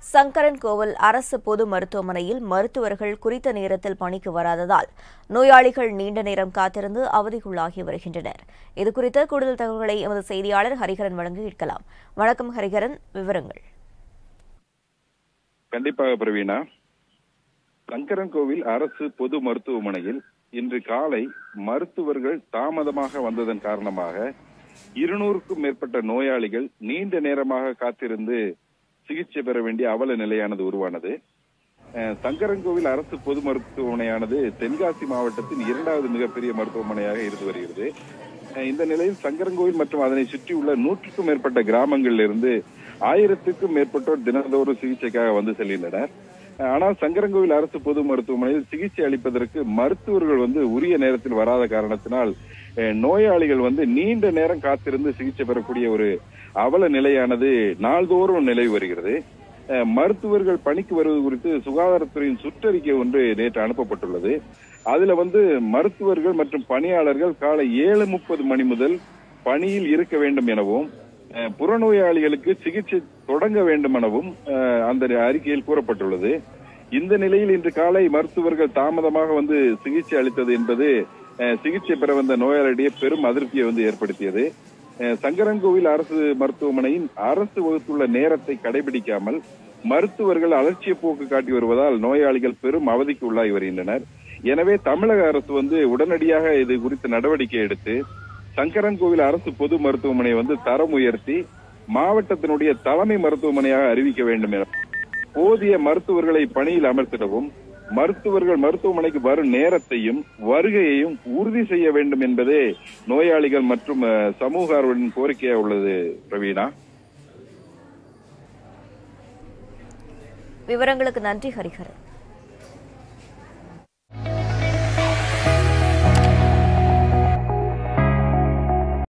சங்கரன் கோவில் அரசு பொது மருத்துவமனையில் மருத்துவர்கள் குறித்த நேரத்தில் பணிக்கு வராததால் நோயாளிகள் நீண்ட நேரம் காத்திருந்து அவதிக்குள்ளாகி வருகின்றனர் இதுகுறித்த கூடுதல் தகவல்களை எமது செய்தியாளர் ஹரிஹரன் வழங்க கேட்கலாம் வணக்கம் ஹரிஹரன் விவரங்கள் கண்டிப்பாக பிரவீனா சங்கரன் கோவில் அரசு பொது மருத்துவமனையில் இன்று காலை மருத்துவர்கள் தாமதமாக வந்ததன் காரணமாக இருநூறுக்கும் மேற்பட்ட நோயாளிகள் நீண்ட நேரமாக காத்திருந்து சிகிச்சை பெற வேண்டிய அவல நிலையானது உருவானது அஹ், சங்கரன்கோவில் அரசு பொது மருத்துவமனையானது தென்காசி மாவட்டத்தின் இரண்டாவது மிகப்பெரிய மருத்துவமனையாக இருந்து வருகிறது அஹ், இந்த நிலையில் சங்கரன்கோவில் மற்றும் அதனை சுற்றியுள்ள நூற்றுக்கும் மேற்பட்ட கிராமங்களில் இருந்து ஆயிரத்துக்கும் மேற்பட்டோர் தினந்தோறும் சிகிச்சைக்காக வந்து செல்கின்றனர் அஹ், ஆனால் சங்கரன்கோவில் அரசு பொது மருத்துவமனையில் சிகிச்சை அளிப்பதற்கு மருத்துவர்கள் வந்து உரிய நேரத்தில் வராத காரணத்தினால் அஹ், நோயாளிகள் வந்து நீண்ட நேரம் காத்திருந்து சிகிச்சை பெறக்கூடிய ஒரு அவல நிலையானது நாள்தோறும் நிலவி வருகிறது அஹ், மருத்துவர்கள் பணிக்கு வருவது குறித்து சுகாதாரத்துறையின் சுற்றறிக்கை ஒன்று நேற்று அனுப்பப்பட்டுள்ளது அதுல வந்து மருத்துவர்கள் மற்றும் பணியாளர்கள் காலை ஏழு முப்பது மணி முதல் பணியில் இருக்க வேண்டும் எனவும் அஹ், புறநோயாளிகளுக்கு சிகிச்சை தொடங்க வேண்டும் எனவும் அஹ், அந்த அறிக்கையில் கூறப்பட்டுள்ளது இந்த நிலையில் இன்று காலை மருத்துவர்கள் தாமதமாக வந்து சிகிச்சை அளித்தது என்பது அஹ், சிகிச்சை பெற வந்த நோயாளியிடையே பெரும் அதிருப்தியை வந்து ஏற்படுத்தியது அஹ், சங்கரன்கோவில் அரசு மருத்துவமனையின் அரசு வகுத்துள்ள நேரத்தை கடைபிடிக்காமல் மருத்துவர்கள் அலட்சிய போக்கு காட்டி வருவதால் நோயாளிகள் பெரும் அவதிக்கு உள்ளாகி வருகின்றனர் எனவே தமிழக அரசு வந்து உடனடியாக இது குறித்து நடவடிக்கை எடுத்து சங்கரன்கோவில் அரசு பொது மருத்துவமனை வந்து தரம் உயர்த்தி மாவட்டத்தினுடைய தலைமை மருத்துவமனையாக அறிவிக்க வேண்டும் என போதிய மருத்துவர்களை பணியில் அமர்த்திடவும் மருத்துவர்கள் மருத்துவமனைக்கு வரும் நேரத்தையும் வருகையையும் உறுதி செய்ய வேண்டும் என்பதே நோயாளிகள் மற்றும் அஹ், சமூக ஆர்வலின் கோரிக்கையாக உள்ளது பிரவீனா விவரங்களுக்கு நன்றி ஹரிஹரன்